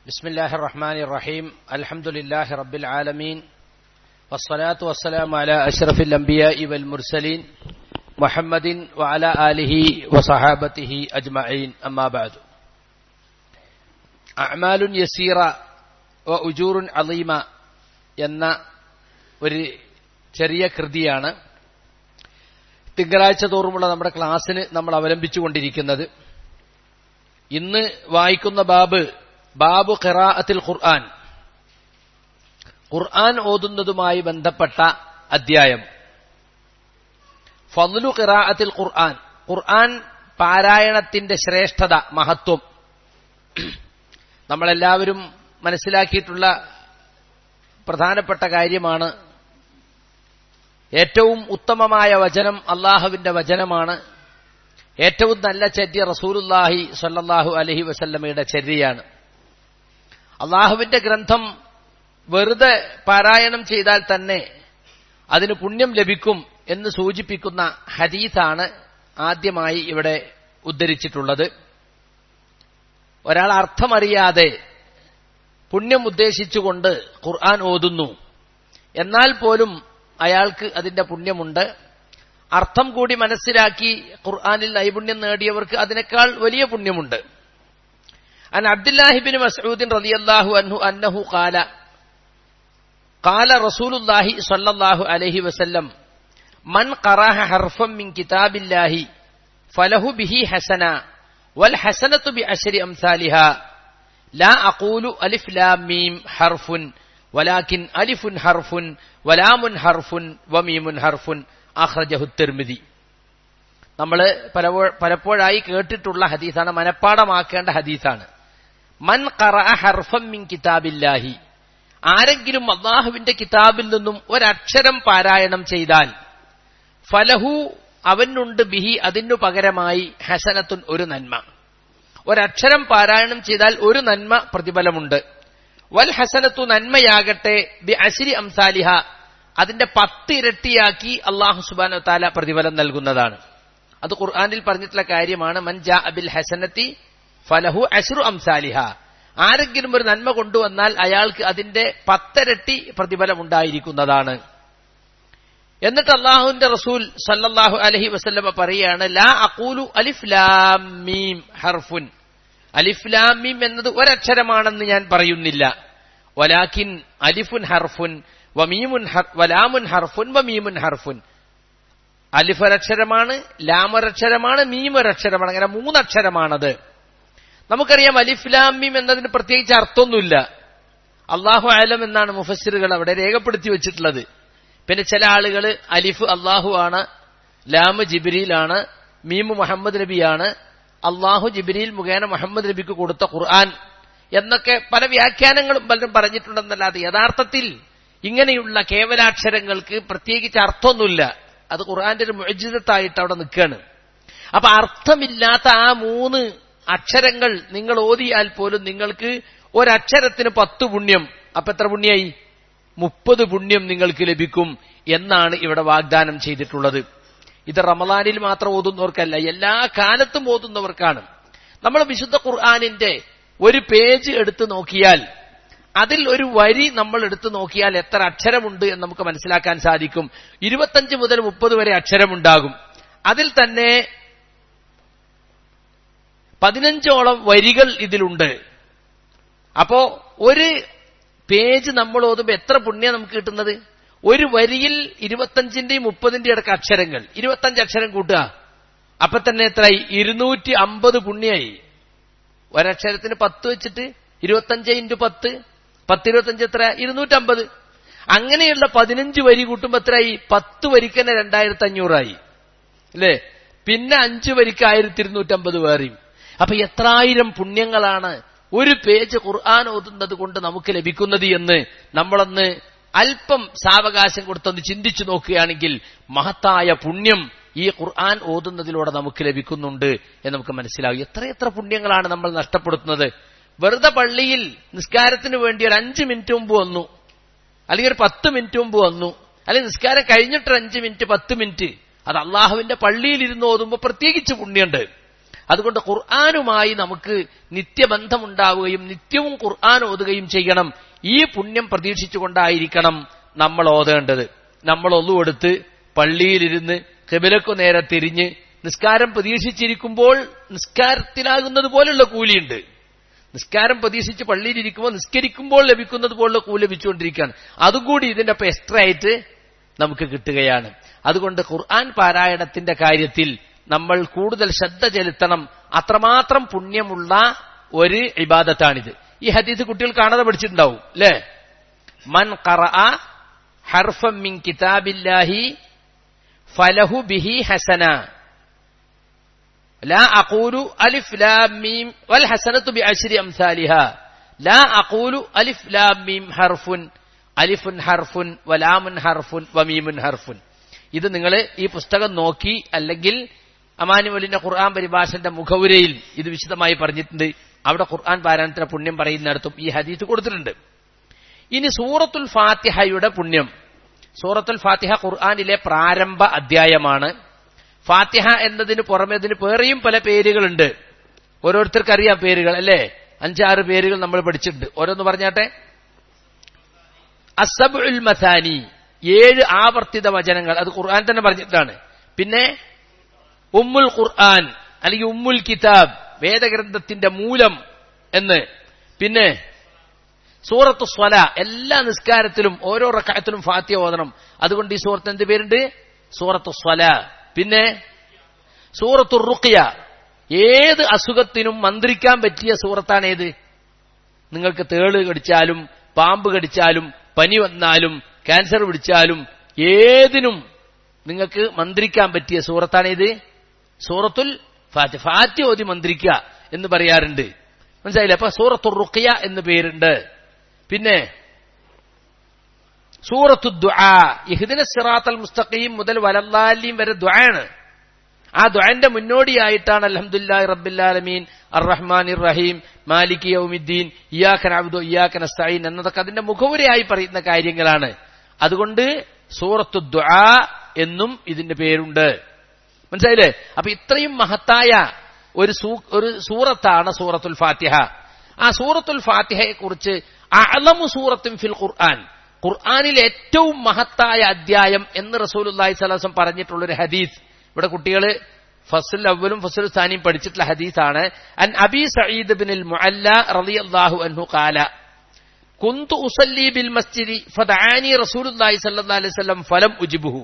بسم الله الرحمن الرحيم الحمد لله رب العالمين والصلاة والسلام على أشرف الأنبياء والمرسلين محمد وعلى آله وصحابته أجمعين أما بعد أعمال يسيرة وأجور عظيمة എന്ന ഒരു ചെറിയ കൃതിയാണ് തിങ്കളാഴ്ച തോറുമുള്ള നമ്മുടെ ക്ലാസ്സിന് നമ്മൾ അവലംബിച്ചുകൊണ്ടിരിക്കുന്നത് ഇന്ന് വായിക്കുന്ന ബാബ് ബാബു ഖിറാഅത്തിൽ ഖുർആൻ ഖുർആൻ ഓതുന്നതുമായി ബന്ധപ്പെട്ട അധ്യായം ഫضലു ഖിറാഅത്തിൽ ഖുർആൻ ഖുർആൻ പാരായണത്തിന്റെ ശ്രേഷ്ഠത മഹത്വം നമ്മളെല്ലാവരും മനസ്സിലാക്കിയിട്ടുള്ള പ്രധാനപ്പെട്ട കാര്യമാണ് ഏറ്റവും ഉത്തമമായ വചനം അള്ളാഹുവിന്റെ വചനമാണ് ഏറ്റവും നല്ല ചര്യ റസൂലുല്ലാഹി സല്ലാഹു അലഹി വസല്ലമയുടെ ചര്യയാണ് അള്ളാഹുവിന്റെ ഗ്രന്ഥം വെറുതെ പാരായണം ചെയ്താൽ തന്നെ അതിന് പുണ്യം ലഭിക്കും എന്ന് സൂചിപ്പിക്കുന്ന ഹദീസാണ് ആദ്യമായി ഇവിടെ ഉദ്ധരിച്ചിട്ടുള്ളത് ഒരാൾ അർത്ഥമറിയാതെ പുണ്യം ഉദ്ദേശിച്ചുകൊണ്ട് ഖുർആൻ ഓതുന്നു എന്നാൽ പോലും അയാൾക്ക് അതിന്റെ പുണ്യമുണ്ട് അർത്ഥം കൂടി മനസ്സിലാക്കി ഖുർആാനിൽ നൈപുണ്യം നേടിയവർക്ക് അതിനേക്കാൾ വലിയ പുണ്യമുണ്ട് അൻ അബ്ദുല്ലാഹിബിൻ മസൂദിൻ റളിയല്ലാഹു അൻഹു അന്നഹു ഖാല قال رسول الله صلى الله عليه وسلم من قرأ حرفا من كتاب الله فله به حسنة والحسنة بعشر أمثالها لا أقول ألف لام ميم حرف ولكن ألف حرف ولام حرف وميم حرف അഖ്റജഹു തിർമിതി നമ്മൾ പലപ്പോഴായി കേട്ടിട്ടുള്ള ഹദീസാണ് മനപ്പാടമാക്കേണ്ട ഹദീസാണ് മൻ ഖറ ഹർഫം മിൻ കിതാബില്ലാഹി ആരെങ്കിലും അള്ളാഹുവിന്റെ കിതാബിൽ നിന്നും ഒരക്ഷരം പാരായണം ചെയ്താൽ ഫലഹു അവനുണ്ട് ബിഹി അതിനു പകരമായി ഹസനത്തുൻ ഒരു നന്മ ഒരക്ഷരം പാരായണം ചെയ്താൽ ഒരു നന്മ പ്രതിഫലമുണ്ട് വൽ ഹസനത്തു നന്മയാകട്ടെ ബി അശിരി അംസാലിഹ അതിന്റെ പത്തിരട്ടിയാക്കി അള്ളാഹു സുബാനോ താല പ്രതിഫലം നൽകുന്നതാണ് അത് ഖുർആാനിൽ പറഞ്ഞിട്ടുള്ള കാര്യമാണ് മൻജാ അബിൽ ഹസനത്തി ഫലഹു അഷ്റു അംസാലിഹ ആരെങ്കിലും ഒരു നന്മ കൊണ്ടുവന്നാൽ അയാൾക്ക് അതിന്റെ പത്തരട്ടി പ്രതിഫലം ഉണ്ടായിരിക്കുന്നതാണ് എന്നിട്ട് അള്ളാഹുവിന്റെ റസൂൽ സല്ലല്ലാഹു അലഹി വസ്ല്ലമ പറയാണ് ലാ അക്കൂലു അലിഫ് ലാം മീം ഹർഫുൻ അലിഫ് ലാം മീം എന്നത് ഒരക്ഷരമാണെന്ന് ഞാൻ പറയുന്നില്ല വലാക്കിൻ അലിഫുൻ ഹർഫുൻ വമീമുൻ വലാമുൻ ഹർഫുൻ വമീമുൻ ഹർഫുൻ അലിഫ് ഒരക്ഷരമാണ് ലാം ഒരക്ഷരമാണ് മീം ഒരക്ഷരമാണ് അങ്ങനെ മൂന്നക്ഷരമാണത് നമുക്കറിയാം അലിഫ് ലാം മീം എന്നതിന് പ്രത്യേകിച്ച് അർത്ഥമൊന്നുമില്ല അള്ളാഹു ആലം എന്നാണ് മുഫസ്സിറുകൾ അവിടെ രേഖപ്പെടുത്തി വെച്ചിട്ടുള്ളത് പിന്നെ ചില ആളുകൾ അലിഫ് അള്ളാഹു ആണ് ലാമ് ജിബിരിയിലാണ് മീമ് മുഹമ്മദ് നബിയാണ് അള്ളാഹു ജിബിരിയിൽ മുഖേന മുഹമ്മദ് നബിക്ക് കൊടുത്ത ഖുർആൻ എന്നൊക്കെ പല വ്യാഖ്യാനങ്ങളും പലരും പറഞ്ഞിട്ടുണ്ടെന്നല്ലാതെ യഥാർത്ഥത്തിൽ ഇങ്ങനെയുള്ള കേവലാക്ഷരങ്ങൾക്ക് പ്രത്യേകിച്ച് അർത്ഥമൊന്നുമില്ല അത് ഖുർആന്റെ ഒരു മുജിതത്തായിട്ട് അവിടെ നിൽക്കുകയാണ് അപ്പൊ അർത്ഥമില്ലാത്ത ആ മൂന്ന് അക്ഷരങ്ങൾ നിങ്ങൾ ഓതിയാൽ പോലും നിങ്ങൾക്ക് ഒരക്ഷരത്തിന് പത്ത് പുണ്യം അപ്പൊ എത്ര പുണ്യായി മുപ്പത് പുണ്യം നിങ്ങൾക്ക് ലഭിക്കും എന്നാണ് ഇവിടെ വാഗ്ദാനം ചെയ്തിട്ടുള്ളത് ഇത് റമദാനിൽ മാത്രം ഓതുന്നവർക്കല്ല എല്ലാ കാലത്തും ഓതുന്നവർക്കാണ് നമ്മൾ വിശുദ്ധ ഖുർആാനിന്റെ ഒരു പേജ് എടുത്തു നോക്കിയാൽ അതിൽ ഒരു വരി നമ്മൾ എടുത്തു നോക്കിയാൽ എത്ര അക്ഷരമുണ്ട് എന്ന് നമുക്ക് മനസ്സിലാക്കാൻ സാധിക്കും ഇരുപത്തഞ്ച് മുതൽ മുപ്പത് വരെ അക്ഷരമുണ്ടാകും അതിൽ തന്നെ പതിനഞ്ചോളം വരികൾ ഇതിലുണ്ട് അപ്പോ ഒരു പേജ് നമ്മൾ ഓതുമ്പോൾ എത്ര പുണ്യം നമുക്ക് കിട്ടുന്നത് ഒരു വരിയിൽ ഇരുപത്തഞ്ചിന്റെയും മുപ്പതിന്റെയും ഇടക്ക് അക്ഷരങ്ങൾ ഇരുപത്തഞ്ച് അക്ഷരം കൂട്ടുക അപ്പൊ തന്നെ എത്രയായി ഇരുന്നൂറ്റി അമ്പത് പുണ്യായി ഒരക്ഷരത്തിന് പത്ത് വെച്ചിട്ട് ഇരുപത്തഞ്ച് ഇൻറ്റു പത്ത് പത്തിരുപത്തഞ്ച് എത്ര ഇരുന്നൂറ്റമ്പത് അങ്ങനെയുള്ള പതിനഞ്ച് വരി കൂട്ടുമ്പോ എത്രയായി പത്ത് വരിക്ക് തന്നെ രണ്ടായിരത്തി അഞ്ഞൂറായി അല്ലേ പിന്നെ അഞ്ചു വരിക്ക് ആയിരത്തി ഇരുന്നൂറ്റമ്പത് വേറെയും അപ്പൊ എത്രായിരം പുണ്യങ്ങളാണ് ഒരു പേജ് ഖുർആൻ ഓതുന്നത് കൊണ്ട് നമുക്ക് ലഭിക്കുന്നത് എന്ന് നമ്മളൊന്ന് അല്പം സാവകാശം കൊടുത്തൊന്ന് ചിന്തിച്ചു നോക്കുകയാണെങ്കിൽ മഹത്തായ പുണ്യം ഈ ഖുർആൻ ഓതുന്നതിലൂടെ നമുക്ക് ലഭിക്കുന്നുണ്ട് എന്ന് നമുക്ക് മനസ്സിലാവും എത്രയെത്ര പുണ്യങ്ങളാണ് നമ്മൾ നഷ്ടപ്പെടുത്തുന്നത് വെറുതെ പള്ളിയിൽ നിസ്കാരത്തിന് വേണ്ടി ഒരു അഞ്ച് മിനിറ്റ് മുമ്പ് വന്നു അല്ലെങ്കിൽ ഒരു പത്ത് മിനിറ്റ് മുമ്പ് വന്നു അല്ലെങ്കിൽ നിസ്കാരം കഴിഞ്ഞിട്ട് അഞ്ച് മിനിറ്റ് പത്ത് മിനിറ്റ് അത് അള്ളാഹുവിന്റെ പള്ളിയിൽ ഇരുന്ന് ഓതുമ്പോൾ പ്രത്യേകിച്ച് പുണ്യമുണ്ട് അതുകൊണ്ട് ഖുർആാനുമായി നമുക്ക് നിത്യബന്ധമുണ്ടാവുകയും നിത്യവും ഖുർആൻ ഓതുകയും ചെയ്യണം ഈ പുണ്യം പ്രതീക്ഷിച്ചുകൊണ്ടായിരിക്കണം നമ്മൾ ഓതേണ്ടത് നമ്മൾ ഒന്നുകൊടുത്ത് പള്ളിയിലിരുന്ന് കിബിലക്കു നേരെ തിരിഞ്ഞ് നിസ്കാരം പ്രതീക്ഷിച്ചിരിക്കുമ്പോൾ നിസ്കാരത്തിലാകുന്നത് പോലുള്ള കൂലിയുണ്ട് നിസ്കാരം പ്രതീക്ഷിച്ച് പള്ളിയിലിരിക്കുമ്പോൾ നിസ്കരിക്കുമ്പോൾ ലഭിക്കുന്നത് പോലുള്ള കൂലി ലഭിച്ചുകൊണ്ടിരിക്കുകയാണ് അതും കൂടി ഇതിന്റെ ഒപ്പം എക്സ്ട്രാ ആയിട്ട് നമുക്ക് കിട്ടുകയാണ് അതുകൊണ്ട് ഖുർആൻ പാരായണത്തിന്റെ കാര്യത്തിൽ നമ്മൾ കൂടുതൽ ശ്രദ്ധ ചെലുത്തണം അത്രമാത്രം പുണ്യമുള്ള ഒരു ഇബാദത്താണിത് ഈ ഹദീസ് കുട്ടികൾ കാണാതെ പഠിച്ചിട്ടുണ്ടാവും അല്ലേ മൻ ഖറഅ ഹർഫം മിൻ കിതാബില്ലാഹി ഫലഹു ബിഹി ഹസന لا أقول ألف لام ميم والحسنة بعشر أمثالها لا أقول ألف لام ميم حرف ألف حرف ولام حرف وميم حرف ഇത് നിങ്ങൾ ഈ പുസ്തകം നോക്കി അല്ലെങ്കിൽ അമാനുവലിന്റെ ഖുർആൻ പരിഭാഷന്റെ മുഖവുരയിൽ ഇത് വിശദമായി പറഞ്ഞിട്ടുണ്ട് അവിടെ ഖുർആൻ പാരായണത്തിന്റെ പുണ്യം പറയുന്നിടത്തും ഈ ഹദീസ് കൊടുത്തിട്ടുണ്ട് ഇനി സൂറത്തുൽ ഫാത്തിഹയുടെ പുണ്യം സൂറത്തുൽ ഫാത്തിഹ ഖുർആനിലെ പ്രാരംഭ അധ്യായമാണ് ഫാത്തിഹ എന്നതിന് പുറമെ ഇതിന് വേറെയും പല പേരുകളുണ്ട് ഓരോരുത്തർക്ക് അറിയാം പേരുകൾ അല്ലേ അഞ്ചാറ് പേരുകൾ നമ്മൾ പഠിച്ചിട്ടുണ്ട് ഓരോന്ന് പറഞ്ഞാട്ടെ അസബുൽ മസാനി ഏഴ് ആവർത്തിത വചനങ്ങൾ അത് ഖുർആൻ തന്നെ പറഞ്ഞിട്ടാണ് പിന്നെ ഉമ്മുൽ ഖുർആൻ അല്ലെങ്കിൽ ഉമ്മുൽ കിതാബ് വേദഗ്രന്ഥത്തിന്റെ മൂലം എന്ന് പിന്നെ സൂറത്ത് സ്വല എല്ലാ നിസ്കാരത്തിലും ഓരോ റക്കായത്തിലും ഫാത്തിയ ഓതണം അതുകൊണ്ട് ഈ സൂറത്ത് എന്ത് പേരുണ്ട് സൂറത്ത് സ്വല പിന്നെ സൂറത്തു റുഖിയ ഏത് അസുഖത്തിനും മന്ത്രിക്കാൻ പറ്റിയ സൂറത്താണ് ഏത് നിങ്ങൾക്ക് തേള് കടിച്ചാലും പാമ്പ് കടിച്ചാലും പനി വന്നാലും ക്യാൻസർ പിടിച്ചാലും ഏതിനും നിങ്ങൾക്ക് മന്ത്രിക്കാൻ പറ്റിയ സൂറത്താണ് ഇത് സൂറത്തുൽ ഫാത്തി ഫാത്തി ഓതി മന്ത്രിക്കുക എന്ന് പറയാറുണ്ട് മനസ്സിലായില്ലേ അപ്പൊ സൂറത്തു റുഖിയ എന്ന് പേരുണ്ട് പിന്നെ സൂറത്തു ദുആ ഇഹ്ദിന സിറാത്തൽ മുസ്തഖീം മുതൽ വലല്ലാലിയും വരെ ദുആണ് ആ ദുആന്റെ മുന്നോടിയായിട്ടാണ് അൽഹംദുലില്ലാഹി റബ്ബിൽ ആലമീൻ അർറഹ്മാനിർ റഹീം മാലിക് യൗമിദ്ദീൻ ഇയ്യാക നഅബ്ദു ഇയ്യാക നസ്തഈൻ എന്നതൊക്കെ അതിന്റെ മുഖവുരയായി പറയുന്ന കാര്യങ്ങളാണ് അതുകൊണ്ട് സൂറത്തു ദുആ എന്നും ഇതിന്റെ പേരുണ്ട് മനസ്സിലായില്ലേ അപ്പൊ ഇത്രയും മഹത്തായ ഒരു ഒരു സൂറത്താണ് സൂറത്തുൽ ഫാത്തിഹ ആ സൂറത്തുൽ ഫാത്തിഹയെ കുറിച്ച് അഅലമു സൂറത്തും ഫിൽ ഖുർആൻ ഖുർആാനിൽ ഏറ്റവും മഹത്തായ അധ്യായം എന്ന് റസൂലുല്ലാഹി സ്വലാസം പറഞ്ഞിട്ടുള്ള ഒരു ഹദീസ് ഇവിടെ കുട്ടികൾ ഫസുൽ അവലും ഫസുൽ സ്ഥാനിയും പഠിച്ചിട്ടുള്ള ഹദീസാണ് അൻ അബി സഈദ് ബിൻ മുഅല്ല റളിയല്ലാഹു അൻഹു ഖാല കുന്തു ഉസല്ലി ബിൽ മസ്ജിദി ഫദആനി റസൂലുള്ളാഹി സ്വല്ലല്ലാഹി അലൈഹി വസല്ലം ഫലം ഉജിബുഹു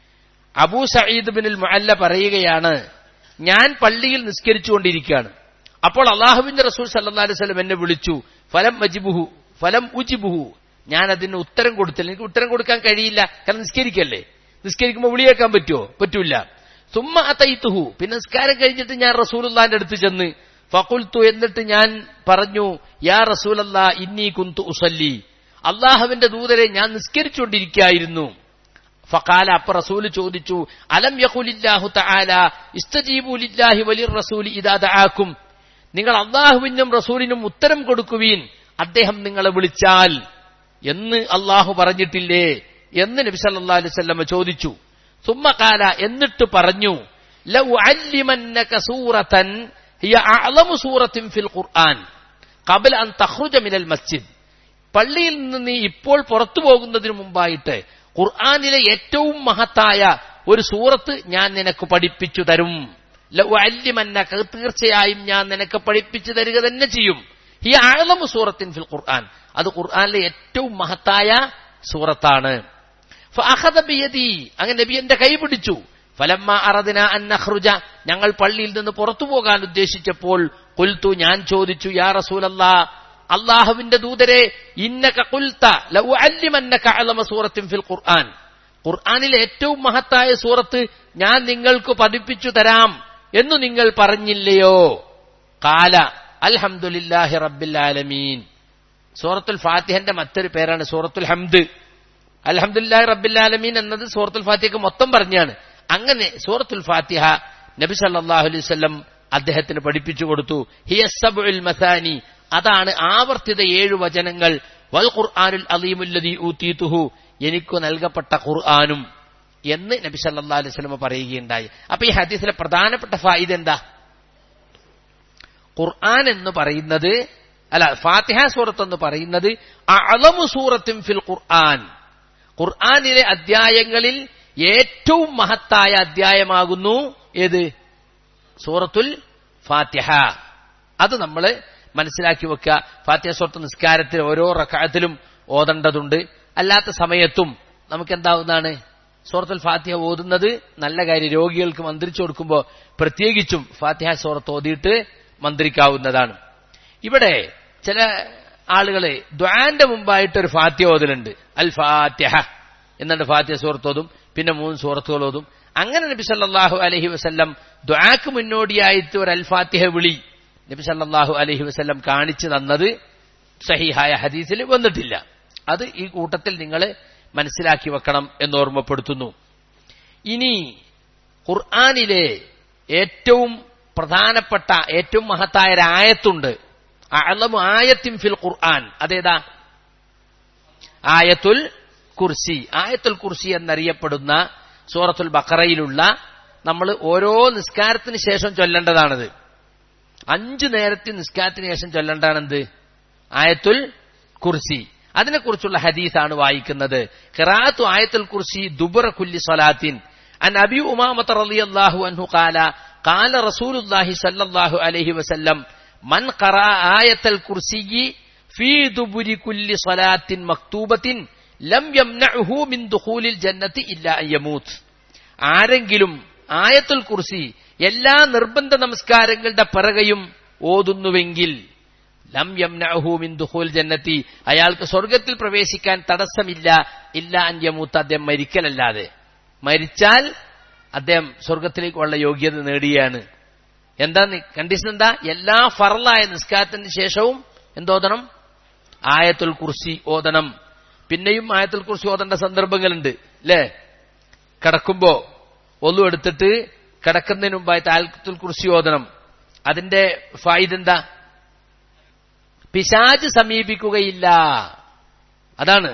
അബൂ സഈദ് ബിൻ മുഅല്ല പറയുകയാണ് ഞാൻ പള്ളിയിൽ നിസ്കരിച്ചുകൊണ്ടിരിക്കുകയാണ് അപ്പോൾ അള്ളാഹുവിന്റെ റസൂൽ സല്ലല്ലാഹി അലൈഹി വസല്ലം എന്നെ വിളിച്ചു ഫലം മജിബുഹു ഫലം ഉജിബുഹു ഞാൻ അതിന് ഉത്തരം കൊടുത്തില്ല എനിക്ക് ഉത്തരം കൊടുക്കാൻ കഴിയില്ല കാരണം നിസ്കരിക്കല്ലേ നിസ്കരിക്കുമ്പോൾ വിളിയേക്കാൻ പറ്റുമോ പറ്റൂല സുമ്മ അതൈത്തുഹു പിന്നെ നിസ്കാരം കഴിഞ്ഞിട്ട് ഞാൻ റസൂലുള്ളാന്റെ അടുത്ത് ചെന്ന് ഫകുൽത്തു എന്നിട്ട് ഞാൻ പറഞ്ഞു യാ റസൂലല്ല ഇന്നി കുന്തു ഉസല്ലി അള്ളാഹുവിന്റെ ദൂതരെ ഞാൻ നിസ്കരിച്ചുകൊണ്ടിരിക്കുകയായിരുന്നു ഫക്കാല അപ്പ റസൂല് ചോദിച്ചു അലം യഖുലില്ലാഹു തആല ഇസ്തജീബു ലില്ലാഹി വലിർ റസൂലി ഇദാ ദആക്കും നിങ്ങൾ അള്ളാഹുവിനും റസൂലിനും ഉത്തരം കൊടുക്കുവീൻ അദ്ദേഹം നിങ്ങളെ വിളിച്ചാൽ എന്ന് അള്ളാഹു പറഞ്ഞിട്ടില്ലേ എന്ന് നബി സല്ലല്ലാഹു അലൈഹി വസല്ലം ചോദിച്ചു സുമ്മകാല എന്നിട്ട് പറഞ്ഞു ലൗ അല്ലിമന്നക സൂറതൻ ഹിയ അഅലമു സൂറത്തിൻ ഫിൽ ഖുർആൻ ഖബല അൻ തഖ്റുജ മിനൽ മസ്ജിദ് പള്ളിയിൽ നിന്ന് നീ ഇപ്പോൾ പുറത്തു പോകുന്നതിന് മുമ്പായിട്ട് ഖുർആനിലെ ഏറ്റവും മഹത്തായ ഒരു സൂറത്ത് ഞാൻ നിനക്ക് പഠിപ്പിച്ചു തരും ലൗ അല്ലിമന്നക തീർച്ചയായും ഞാൻ നിനക്ക് പഠിപ്പിച്ചു തരിക തന്നെ ചെയ്യും ഹിയ അഅലമു സൂറത്തിൻ ഫിൽ ഖുർആൻ അത് ഖുർആനിലെ ഏറ്റവും മഹത്തായ സൂറത്താണ് ബിയദി അങ്ങനെ നബി എന്റെ കൈ പിടിച്ചു ഫലമ്മ അറദിന അന്നഹ്റുജ ഞങ്ങൾ പള്ളിയിൽ നിന്ന് പുറത്തു പോകാൻ ഉദ്ദേശിച്ചപ്പോൾ കുൽത്തു ഞാൻ ചോദിച്ചു യാ റസൂലല്ലാ അള്ളാഹുവിന്റെ ദൂതരെ ഇന്നക കുൽത്ത ലൗ അല്ലിമന്നക അലമ സൂറത്തിൻ ഫിൽ ഖുർആൻ ഖുർആനിലെ ഏറ്റവും മഹത്തായ സൂറത്ത് ഞാൻ നിങ്ങൾക്ക് പഠിപ്പിച്ചു തരാം എന്ന് നിങ്ങൾ പറഞ്ഞില്ലയോ കാല അൽഹംദുലില്ലാഹി റബ്ബിൽ ആലമീൻ സൂറത്തുൽ ഫാത്തിഹന്റെ മറ്റൊരു പേരാണ് സൂറത്തുൽ ഹംദ് അൽഹംദുലില്ലാഹി റബ്ബിൽ ആലമീൻ എന്നത് സൂറത്തുൽ ഫാത്തിഹക്ക് മൊത്തം പറഞ്ഞാണ് അങ്ങനെ സൂറത്തുൽ ഫാത്തിഹ നബി സല്ലല്ലാഹു അലൈഹി വസല്ലം അദ്ദേഹത്തിന് പഠിപ്പിച്ചു കൊടുത്തു ഹിയസബുൽ മസാനി അതാണ് ആവർത്തിത ഏഴു വചനങ്ങൾ വൽ ഖുർആനുൽ അലീമുല്ലദീ ഊതീതുഹു എനിക്ക് നൽകപ്പെട്ട ഖുർആനും എന്ന് നബി സല്ലല്ലാഹു അലൈഹി വസല്ലം പറയുകയുണ്ടായി അപ്പൊ ഈ ഹദീസിലെ പ്രധാനപ്പെട്ട ഫായിദ എന്താ ഖുർആൻ എന്ന് പറയുന്നത് അല്ല ഫാത്തിഹ സൂറത്ത് എന്ന് പറയുന്നത് അളമു സൂറത്തും ഫിൽ ഖുർആൻ ഖുർആനിലെ അധ്യായങ്ങളിൽ ഏറ്റവും മഹത്തായ അധ്യായമാകുന്നു ഏത് സൂറത്തുൽ ഫാത്തിഹ അത് നമ്മൾ മനസ്സിലാക്കി വെക്കുക ഫാത്തിഹ സൂറത്ത് നിസ്കാരത്തിൽ ഓരോ റക്കായത്തിലും ഓതേണ്ടതുണ്ട് അല്ലാത്ത സമയത്തും നമുക്ക് എന്താവുന്നതാണ് സൂറത്തുൽ ഫാത്തിഹ ഓതുന്നത് നല്ല കാര്യം രോഗികൾക്ക് മന്ത്രിച്ചു കൊടുക്കുമ്പോൾ പ്രത്യേകിച്ചും ഫാത്തിഹ സൂറത്ത് ഓതിയിട്ട് മന്ത്രിക്കാവുന്നതാണ് ഇവിടെ ചില ആളുകള് ദ്വാന്റെ മുമ്പായിട്ട് ഒരു ഫാത്തിഹ ഓതലുണ്ട് അൽ ഫാത്തിഹ എന്നിട്ട് ഫാത്തിഹ സൂറത്ത് ഓതും പിന്നെ മൂന്ന് സൂറത്തുകൾ ഓതും അങ്ങനെ നബി സല്ലല്ലാഹു അലൈഹി വസല്ലം ദ്വാക്ക് മുന്നോടിയായിട്ട് ഒരു അൽ ഫാത്തിഹ വിളി നബി സല്ലല്ലാഹു അലൈഹി വസല്ലം കാണിച്ചു തന്നത് സഹിഹായ ഹദീസിൽ വന്നിട്ടില്ല അത് ഈ കൂട്ടത്തിൽ നിങ്ങൾ മനസ്സിലാക്കി വെക്കണം എന്ന് ഓർമ്മപ്പെടുത്തുന്നു ഇനി ഖുർആാനിലെ ഏറ്റവും പ്രധാനപ്പെട്ട ഏറ്റവും മഹത്തായ ഒരു ആയത്തുണ്ട് അളമു ആയത്തിൻ ഫിൽ ഖുർആൻ അതേതാ ആയത്തുൽ കുർസി ആയത്തുൽ കുർസി എന്നറിയപ്പെടുന്ന സൂറത്തുൽ ബക്കറയിലുള്ള നമ്മൾ ഓരോ നിസ്കാരത്തിന് ശേഷം ചൊല്ലേണ്ടതാണത് അഞ്ചു നേരത്തെ നിസ്കാരത്തിന് ശേഷം ചൊല്ലേണ്ടതാണെന്ത് ആയത്തുൽ കുർസി അതിനെക്കുറിച്ചുള്ള ഹദീസാണ് വായിക്കുന്നത് ഖിറാത്തു ആയത്തുൽ കുർസി ദുബറ കുല്ലി സ്വലാത്തിൻ അൻ അബി ഉമാമത്ത് റളിയല്ലാഹു അൻഹു ഖാല ഖാല റസൂലുള്ളാഹി സ്വല്ലല്ലാഹു അലൈഹി വസല്ലം മൻ ഖറാ ആയത്തുൽ കുർസി ഫീ ദുബുരി കുല്ലി സ്വലാത്തിൻ മക്തൂബത്തിൻ ലം യംനഉഹു മിൻ ദുഖൂലിൽ ജന്നത്തി ഇല്ലാ അൻ യമൂത്ത് ആരെങ്കിലും ആയത്തുൽ കുർസി എല്ലാ നിർബന്ധ നമസ്കാരങ്ങളുടെ പിറകയും ഓതുന്നുവെങ്കിൽ ലം യംനഅഹു മിൻ ദുഖൂൽ ജന്നത്തി അയാൾക്ക് സ്വർഗത്തിൽ പ്രവേശിക്കാൻ തടസ്സമില്ല ഇല്ല അന്യമൂത്ത് അദ്ദേഹം മരിക്കലല്ലാതെ മരിച്ചാൽ അദ്ദേഹം സ്വർഗത്തിലേക്കുള്ള യോഗ്യത നേടിയാണ് എന്താ കണ്ടീഷൻ എന്താ എല്ലാ ഫറലായ നിസ്കാരത്തിന് ശേഷവും എന്തോദണം ആയത്തുൽ കുർസി ഓതണം പിന്നെയും ആയത്തുൽ കുർസി ഓതേണ്ട സന്ദർഭങ്ങളുണ്ട് അല്ലേ കിടക്കുമ്പോ ഒന്നും എടുത്തിട്ട് കിടക്കുന്നതിന് മുമ്പായിട്ട് ആയത്തുൽ കുർസി ഓതണം അതിന്റെ ഫായിദ് എന്താ പിശാജ് സമീപിക്കുകയില്ല അതാണ്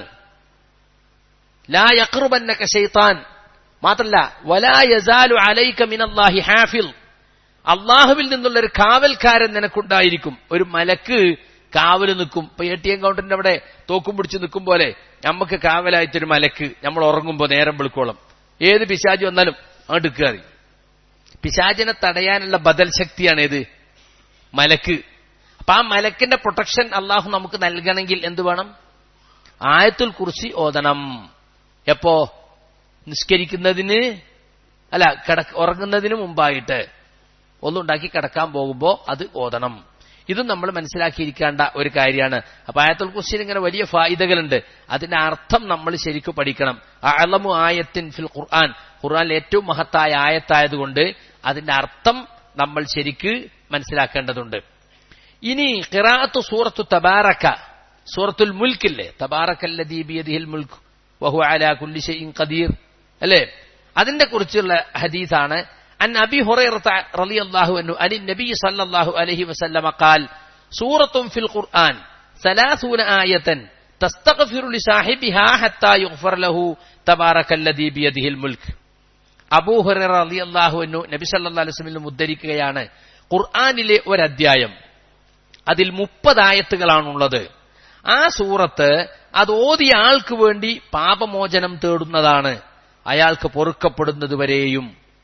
ലാ യഖ്റുബന്നക ശൈത്താൻ മാത്രല്ല വലാ യസാലു അലൈക മിനല്ലാഹി ഹാഫിൽ അള്ളാഹുവിൽ നിന്നുള്ള ഒരു കാവൽക്കാരൻ നിനക്കുണ്ടായിരിക്കും ഒരു മലക്ക് കാവൽ നിൽക്കും ഇപ്പൊ എ ടി എം കൗണ്ടറിന്റെ അവിടെ തോക്കും പിടിച്ച് നിൽക്കും പോലെ നമുക്ക് കാവലായിട്ടൊരു മലക്ക് നമ്മൾ ഉറങ്ങുമ്പോൾ നേരം വെളുക്കോളം ഏത് പിശാജ് വന്നാലും അങ്ങോട്ട് കയറി പിശാചിനെ തടയാനുള്ള ബദൽ ശക്തിയാണ് ഏത് മലക്ക് അപ്പൊ ആ മലക്കിന്റെ പ്രൊട്ടക്ഷൻ അള്ളാഹു നമുക്ക് നൽകണമെങ്കിൽ എന്ത് വേണം ആയത്തുൽ കുറിച്ച് ഓതണം എപ്പോ നിസ്കരിക്കുന്നതിന് അല്ല കിട ഉറങ്ങുന്നതിന് മുമ്പായിട്ട് ഒന്നുണ്ടാക്കി കിടക്കാൻ പോകുമ്പോ അത് ഓതണം ഇതും നമ്മൾ മനസ്സിലാക്കിയിരിക്കേണ്ട ഒരു കാര്യമാണ് അപ്പൊ ആയത്തുൽ കുർസിയിൽ ഇങ്ങനെ വലിയ ഫായിദകളുണ്ട് അതിന്റെ അർത്ഥം നമ്മൾ ശരിക്കും പഠിക്കണം അളമു ആയത്തിൻ ഫിൽ ഖുർആൻ ഖുർആനിൽ ഏറ്റവും മഹത്തായ ആയത്തായതുകൊണ്ട് അതിന്റെ അർത്ഥം നമ്മൾ ശരിക്ക് മനസ്സിലാക്കേണ്ടതുണ്ട് ഇനി ഖിറാഅത്തു സൂറത്തു തബാറക്ക സൂറത്തുൽ മുൽക്കില്ലേ തബാറക്കല്ലദീ ബിയദിഹിൽ മുൽക്ക് വഹു അലാ കുല്ലി ഷൈഇൻ ഖദീർ അല്ലേ അതിന്റെ കുറിച്ചുള്ള ഹദീസാണ് عن أبي هريرة رضي الله عنه عن النبي صلى الله عليه وسلم قال سورة في القرآن ثلاثون آية تستغفر لصاحبها حتى يغفر له تبارك الذي بيده الملك അബൂ ഹുറൈറ റളിയല്ലാഹു അൻഹു നബി സല്ലല്ലാഹു അലൈഹി വസല്ലം ഉദ്ധരിക്കുകയാണ് ഖുർആനിലെ ഒരു അധ്യായം അതിൽ മുപ്പത് ആയത്തുകളാണുള്ളത് ആ സൂറത്ത് അത് ഓതിയ ആൾക്ക് വേണ്ടി പാപമോചനം തേടുന്നതാണ് അയാൾക്ക് പൊറുക്കപ്പെടുന്നതുവരെയും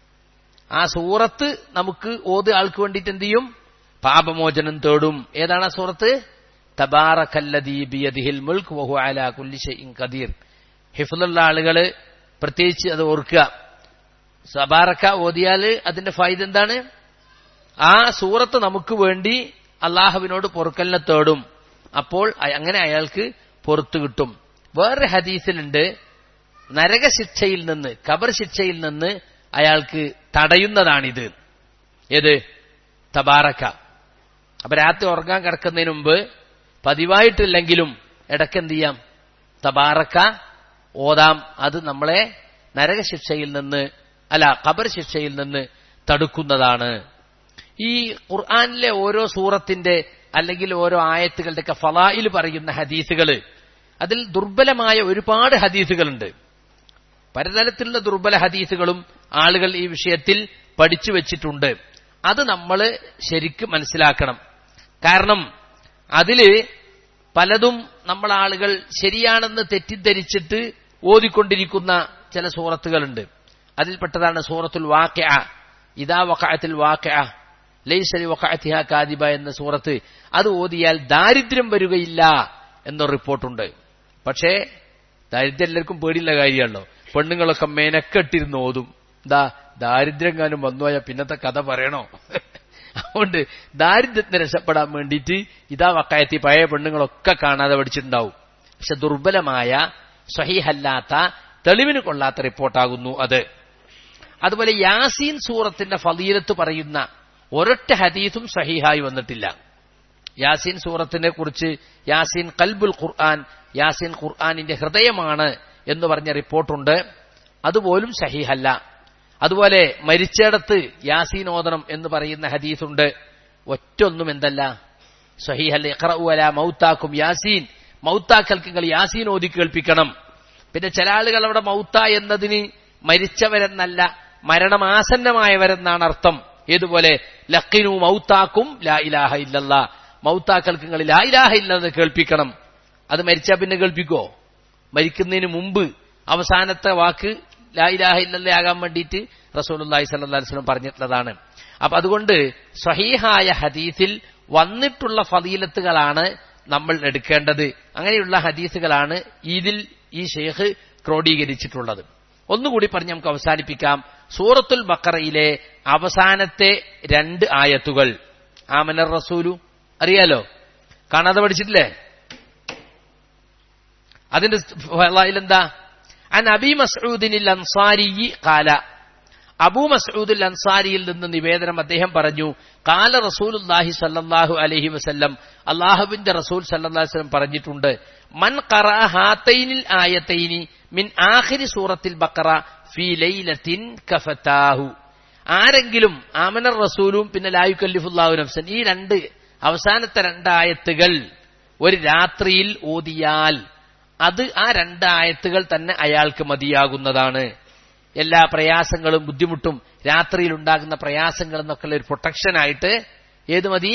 ആ സൂറത്ത് നമുക്ക് ഓത് ആൾക്ക് വേണ്ടിയിട്ട് എന്ത് ചെയ്യും പാപമോചനം തേടും ഏതാണ് ആ സൂറത്ത് തബാറക്കല്ലദീ ബിയദിഹിൽ മുൽക്ക് വഹു അലാ കുല്ലി ഷൈഇൻ ഖദീർ ഹിഫ്ലുള്ള ആളുകള് പ്രത്യേകിച്ച് അത് ഓർക്കുക സബാറക്ക ഓതിയാൽ അതിന്റെ ഫായിദ എന്താണ് ആ സൂറത്ത് നമുക്ക് വേണ്ടി അള്ളാഹുവിനോട് പൊറുക്കലിനെ തേടും അപ്പോൾ അങ്ങനെ അയാൾക്ക് പുറത്തു കിട്ടും വേറൊരു ഹദീസിലുണ്ട് നരകശിക്ഷയിൽ നിന്ന് കബർ ശിക്ഷയിൽ നിന്ന് അയാൾക്ക് തടയുന്നതാണിത് ഏത് തബാറക്ക അപ്പൊ രാത്രി ഉറങ്ങാൻ കിടക്കുന്നതിന് മുമ്പ് പതിവായിട്ടില്ലെങ്കിലും ഇടയ്ക്ക് എന്ത് ചെയ്യാം തബാറക്ക ഓതാം അത് നമ്മളെ നരകശിക്ഷയിൽ നിന്ന് അല്ല ഖബർ ശിക്ഷയിൽ നിന്ന് തടുക്കുന്നതാണ് ഈ ഖുർആാനിലെ ഓരോ സൂറത്തിന്റെ അല്ലെങ്കിൽ ഓരോ ആയത്തുകളുടെയൊക്കെ ഫലായിൽ പറയുന്ന ഹദീസുകൾ അതിൽ ദുർബലമായ ഒരുപാട് ഹദീസുകളുണ്ട് പലതരത്തിലുള്ള ദുർബല ഹദീസുകളും ആളുകൾ ഈ വിഷയത്തിൽ പഠിച്ചു വെച്ചിട്ടുണ്ട് അത് നമ്മൾ ശരിക്കും മനസ്സിലാക്കണം കാരണം അതില് പലതും നമ്മൾ ആളുകൾ ശരിയാണെന്ന് തെറ്റിദ്ധരിച്ചിട്ട് ഓതിക്കൊണ്ടിരിക്കുന്ന ചില സൂറത്തുകളുണ്ട് അതിൽപ്പെട്ടതാണ് സൂറത്തുൽ വാക്യ ഇതാ വക്കായത്തിൽ വാക്യ ലൈസലി വക്കാത്തിഹ കാദിബ എന്ന സൂറത്ത് അത് ഓതിയാൽ ദാരിദ്ര്യം വരികയില്ല എന്നൊരു റിപ്പോർട്ടുണ്ട് പക്ഷേ ദാരിദ്ര്യം എല്ലാവർക്കും പേടിയുള്ള കാര്യമാണല്ലോ പെണ്ണുങ്ങളൊക്കെ മെനക്കെട്ടിരുന്ന് ഓതും എന്താ ദാരിദ്ര്യം കാനും വന്നുപോയാൽ പിന്നത്തെ കഥ പറയണോ അതുകൊണ്ട് ദാരിദ്ര്യത്തിന് രക്ഷപ്പെടാൻ വേണ്ടിയിട്ട് ഇതാ വക്കായത്തി പഴയ പെണ്ണുങ്ങളൊക്കെ കാണാതെ പഠിച്ചിട്ടുണ്ടാവും പക്ഷെ ദുർബലമായ സ്വഹീഹല്ലാത്ത തെളിവിന് കൊള്ളാത്ത റിപ്പോർട്ടാകുന്നു അത് അതുപോലെ യാസീൻ സൂറത്തിന്റെ ഫലീലത്ത് പറയുന്ന ഒരൊറ്റ ഹദീസും സഹീഹായി വന്നിട്ടില്ല യാസീൻ സൂറത്തിനെ കുറിച്ച് യാസീൻ കൽബുൽ ഖുർആൻ യാസീൻ ഖുർആാനിന്റെ ഹൃദയമാണ് എന്ന് പറഞ്ഞ റിപ്പോർട്ടുണ്ട് അതുപോലും സഹീഹല്ല അതുപോലെ മരിച്ചിടത്ത് യാസീൻ ഓതണം എന്ന് പറയുന്ന ഹദീസുണ്ട് ഒറ്റൊന്നും എന്തല്ല സഹീഹല്ല ഇഖ്റഉല മൗത്താക്കും യാസീൻ മൗത്താക്കൾക്ക് നിങ്ങൾ യാസീൻ ഓതി കേൾപ്പിക്കണം പിന്നെ ചില ആളുകൾ അവിടെ മൗത്ത എന്നതിന് മരിച്ചവരെന്നല്ല മരണമാസന്നമായവരെന്നാണ് അർത്ഥം ഏതുപോലെ ലക്കിനു മൗത്താക്കും ലാ ഇലാഹ ഇല്ലല്ല മൗത്താക്കൾക്ക് നിങ്ങൾ ലാ ഇലാഹ ഇല്ലെന്ന് കേൾപ്പിക്കണം അത് മരിച്ചാൽ പിന്നെ കേൾപ്പിക്കോ മരിക്കുന്നതിന് മുമ്പ് അവസാനത്തെ വാക്ക് ലാ ഇലാഹ ഇല്ലല്ല ആകാൻ വേണ്ടിയിട്ട് റസൂലുള്ളാഹി സ്വല്ലല്ലാഹി അലൈഹി വസല്ലം പറഞ്ഞിട്ടുള്ളതാണ് അപ്പൊ അതുകൊണ്ട് സ്വഹീഹായ ഹദീസിൽ വന്നിട്ടുള്ള ഫതീലത്തുകളാണ് നമ്മൾ എടുക്കേണ്ടത് അങ്ങനെയുള്ള ഹദീസുകളാണ് ഇതിൽ ഈ ഷെയ്ഖ് ക്രോഡീകരിച്ചിട്ടുള്ളത് ഒന്നുകൂടി പറഞ്ഞ് നമുക്ക് അവസാനിപ്പിക്കാം സൂറത്തുൽ ബക്കറയിലെ അവസാനത്തെ രണ്ട് ആയത്തുകൾ ആമനർ റസൂലു അറിയാലോ കാണാതെ പഠിച്ചിട്ടില്ലേ അതിന്റെ എന്താ അൻ അബി മസ്ഊദിനിൽ അൻസാരി കാല അബൂ മസ്ഊദുൽ അൻസാരിയിൽ നിന്ന് നിവേദനം അദ്ദേഹം പറഞ്ഞു കാല റസൂലുല്ലാഹി സല്ലല്ലാഹു അലൈഹി വസല്ലം അള്ളാഹുവിന്റെ റസൂൽ സല്ലല്ലാഹു വസല്ലം പറഞ്ഞിട്ടുണ്ട് മൻ ഖറ ഹാതൈനിൽ ആയതൈനി മിൻ ആഖിരി സൂറത്തിൽ ബക്കറ ഫീ ലൈലത്തിൻ കഫതാഹു ആരെങ്കിലും ആമനർ റസൂലും പിന്നെ ലായുക്കല്ലിഫുല്ലാഹു നഫ്സൻ ഈ രണ്ട് അവസാനത്തെ രണ്ടായത്തുകൾ ഒരു രാത്രിയിൽ ഓതിയാൽ അത് ആ രണ്ടായത്തുകൾ തന്നെ അയാൾക്ക് മതിയാകുന്നതാണ് എല്ലാ പ്രയാസങ്ങളും ബുദ്ധിമുട്ടും രാത്രിയിൽ ഉണ്ടാകുന്ന പ്രയാസങ്ങൾ എന്നൊക്കെയുള്ള ഒരു പ്രൊട്ടക്ഷനായിട്ട് ഏത് മതി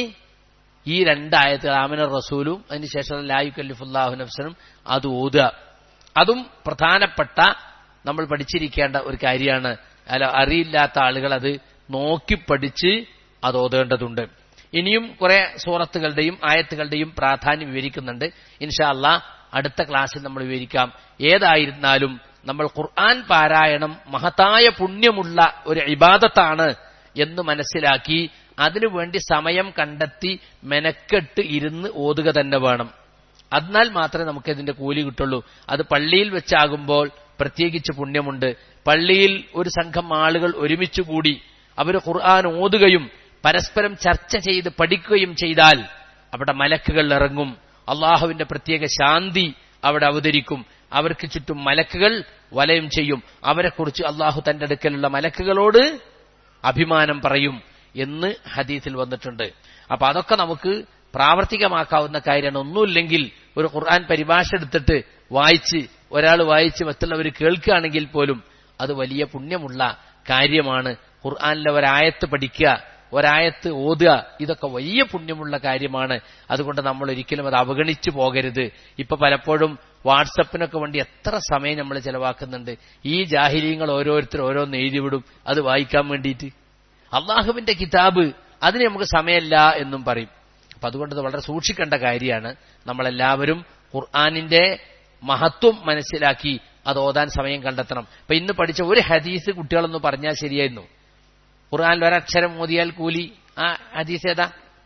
ഈ രണ്ടായത്തുകൾ ആമിനർ റസൂലും അതിനുശേഷം ലായു കല്ലിഫുല്ലാഹു നഫ്സനും അത് ഓതുക അതും പ്രധാനപ്പെട്ട നമ്മൾ പഠിച്ചിരിക്കേണ്ട ഒരു കാര്യമാണ് അല്ല അറിയില്ലാത്ത ആളുകൾ അത് നോക്കി പഠിച്ച് അത് ഓതേണ്ടതുണ്ട് ഇനിയും കുറെ സൂറത്തുകളുടെയും ആയത്തുകളുടെയും പ്രാധാന്യം വിവരിക്കുന്നുണ്ട് ഇൻഷാ അല്ലാ അടുത്ത ക്ലാസ്സിൽ നമ്മൾ വിവരിക്കാം ഏതായിരുന്നാലും നമ്മൾ ഖുർആൻ പാരായണം മഹത്തായ പുണ്യമുള്ള ഒരു ഇബാദത്താണ് എന്ന് മനസ്സിലാക്കി അതിനുവേണ്ടി സമയം കണ്ടെത്തി മെനക്കെട്ട് ഇരുന്ന് ഓതുക തന്നെ വേണം എന്നാൽ മാത്രമേ നമുക്ക് ഇതിന്റെ കൂലി കിട്ടുള്ളൂ അത് പള്ളിയിൽ വെച്ചാകുമ്പോൾ പ്രത്യേകിച്ച് പുണ്യമുണ്ട് പള്ളിയിൽ ഒരു സംഘം ആളുകൾ ഒരുമിച്ച് കൂടി അവർ ഖുർആൻ ഓതുകയും പരസ്പരം ചർച്ച ചെയ്ത് പഠിക്കുകയും ചെയ്താൽ അവിടെ മലക്കുകൾ ഇറങ്ങും അള്ളാഹുവിന്റെ പ്രത്യേക ശാന്തി അവിടെ അവതരിക്കും അവർക്ക് ചുറ്റും മലക്കുകൾ വലയം ചെയ്യും അവരെക്കുറിച്ച് അള്ളാഹു തന്റെ അടുക്കലുള്ള മലക്കുകളോട് അഭിമാനം പറയും എന്ന് ഹദീസിൽ വന്നിട്ടുണ്ട് അപ്പൊ അതൊക്കെ നമുക്ക് പ്രാവർത്തികമാക്കാവുന്ന കാര്യമാണ് ഒന്നുമില്ലെങ്കിൽ ഒരു ഖുർആൻ പരിഭാഷ എടുത്തിട്ട് വായിച്ച് ഒരാൾ വായിച്ച് മറ്റുള്ളവർ കേൾക്കുകയാണെങ്കിൽ പോലും അത് വലിയ പുണ്യമുള്ള കാര്യമാണ് ഖുർആാനിലെ ഒരായത്ത് പഠിക്കുക ഒരായത്ത് ഓതുക ഇതൊക്കെ വലിയ പുണ്യമുള്ള കാര്യമാണ് അതുകൊണ്ട് നമ്മൾ ഒരിക്കലും അത് അവഗണിച്ചു പോകരുത് ഇപ്പൊ പലപ്പോഴും വാട്സപ്പിനൊക്കെ വേണ്ടി എത്ര സമയം നമ്മൾ ചെലവാക്കുന്നുണ്ട് ഈ ജാഹിര്യങ്ങൾ ഓരോരുത്തർ ഓരോന്ന് എഴുതിവിടും അത് വായിക്കാൻ വേണ്ടിയിട്ട് അള്ളാഹുവിന്റെ കിതാബ് അതിന് നമുക്ക് സമയമല്ല എന്നും പറയും അപ്പൊ അതുകൊണ്ട് ഇത് വളരെ സൂക്ഷിക്കേണ്ട കാര്യമാണ് നമ്മളെല്ലാവരും ഖുർആാനിന്റെ മഹത്വം മനസ്സിലാക്കി അത് ഓതാൻ സമയം കണ്ടെത്തണം ഇപ്പൊ ഇന്ന് പഠിച്ച ഒരു ഹദീസ് കുട്ടികളൊന്ന് പറഞ്ഞാൽ ശരിയായിരുന്നു ഖുർആാനിൽ ഒരക്ഷരം മോദിയാൽ കൂലി ആ ഹദീസ് ഏതാ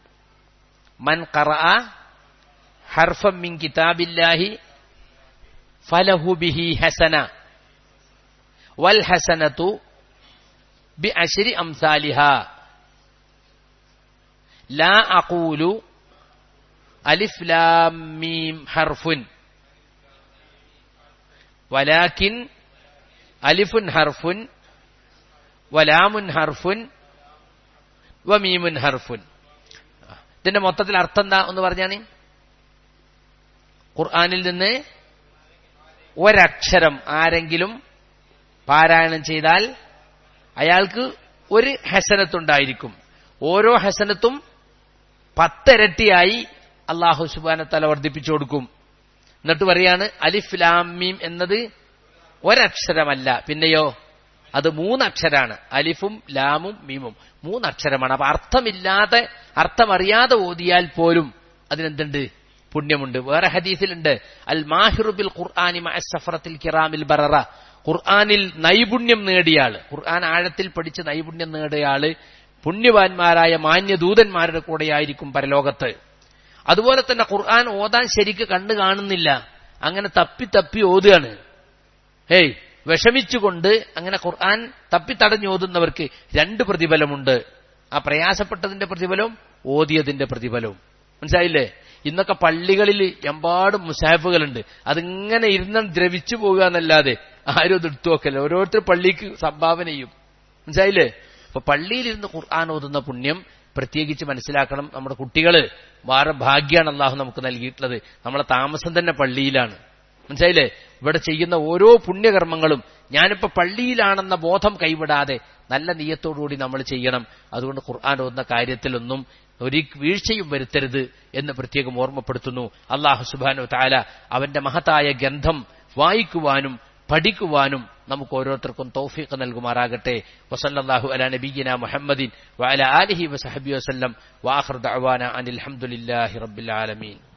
മൻ ഖറ ഹർഫം മിൻ കിതാബില്ലാഹി ഫലഹു ബിഹി ഹസന വൽ ഹസനതു ബി അശ്രി അംസാലിഹ لا أقول ألف لام ميم حرف ولكن ألف حرف ولام حرف وميم حرف ഇതിന്റെ മൊത്തത്തിൽ അർത്ഥം എന്താ എന്ന് പറഞ്ഞാണ് ഖുർആാനിൽ നിന്ന് ഒരക്ഷരം ആരെങ്കിലും പാരായണം ചെയ്താൽ അയാൾക്ക് ഒരു ഹസനത്തുണ്ടായിരിക്കും ഓരോ ഹസനത്തും പത്തിരട്ടിയായി അള്ളാഹു സുബാനത്തല വർദ്ധിപ്പിച്ചു കൊടുക്കും എന്നിട്ട് പറയാണ് അലിഫ് ലാമീം എന്നത് ഒരക്ഷരമല്ല പിന്നെയോ അത് മൂന്നക്ഷരാണ് അലിഫും ലാമും മീമും മൂന്നക്ഷരമാണ് അപ്പൊ അർത്ഥമില്ലാതെ അർത്ഥമറിയാതെ ഓതിയാൽ പോലും അതിനെന്തുണ്ട് പുണ്യമുണ്ട് വേറെ ഹദീസിലുണ്ട് അൽ മാഹിറുബിൽ ഖുർആാനി സഫറത്തിൽ കിറാമിൽ ബററ ഖുർആാനിൽ നൈപുണ്യം നേടിയാള് ഖുർആൻ ആഴത്തിൽ പഠിച്ച് നൈപുണ്യം നേടിയയാള് പുണ്യവാന്മാരായ മാന്യദൂതന്മാരുടെ കൂടെയായിരിക്കും പരലോകത്ത് അതുപോലെ തന്നെ ഖുർആൻ ഓതാൻ ശരിക്ക് കണ്ണു കാണുന്നില്ല അങ്ങനെ തപ്പി തപ്പി ഓതുകയാണ് ഹേയ് വിഷമിച്ചുകൊണ്ട് അങ്ങനെ ഖുർആൻ തപ്പിത്തടഞ്ഞു ഓതുന്നവർക്ക് രണ്ട് പ്രതിഫലമുണ്ട് ആ പ്രയാസപ്പെട്ടതിന്റെ പ്രതിഫലവും ഓതിയതിന്റെ പ്രതിഫലവും മനസ്സിലായില്ലേ ഇന്നൊക്കെ പള്ളികളിൽ എമ്പാടും മുസാഫുകളുണ്ട് അതിങ്ങനെ ഇരുന്ന് ദ്രവിച്ചു പോകുക എന്നല്ലാതെ ആരും അത് എടുത്തു നോക്കല്ല ഓരോരുത്തർ പള്ളിക്ക് സംഭാവന ചെയ്യും മനസ്സിലായില്ലേ അപ്പൊ പള്ളിയിലിരുന്ന് ഖുർആൻ ഓതുന്ന പുണ്യം പ്രത്യേകിച്ച് മനസ്സിലാക്കണം നമ്മുടെ കുട്ടികള് വേറെ ഭാഗ്യമാണ് അള്ളാഹു നമുക്ക് നൽകിയിട്ടുള്ളത് നമ്മളെ താമസം തന്നെ പള്ളിയിലാണ് മനസ്സിലായില്ലേ ഇവിടെ ചെയ്യുന്ന ഓരോ പുണ്യകർമ്മങ്ങളും ഞാനിപ്പോ പള്ളിയിലാണെന്ന ബോധം കൈവിടാതെ നല്ല നീയത്തോടുകൂടി നമ്മൾ ചെയ്യണം അതുകൊണ്ട് ഖുർആൻ ഓതുന്ന കാര്യത്തിലൊന്നും ഒരു വീഴ്ചയും വരുത്തരുത് എന്ന് പ്രത്യേകം ഓർമ്മപ്പെടുത്തുന്നു അള്ളാഹു സുബാനു താല അവന്റെ മഹത്തായ ഗന്ധം വായിക്കുവാനും പഠിക്കുവാനും നമുക്ക് ഓരോരുത്തർക്കും തൗഫീഖ് നൽകുമാറാകട്ടെ വസല്ലല്ലാഹു അലാ നബിയ്യിന മുഹമ്മദിൻ വഅല ആലിഹി വസഹബിഹി വസല്ലം വാഖിർ ദഅവാന അനിൽ ഹംദുലില്ലാഹി റബ്ബിൽ ആലമീൻ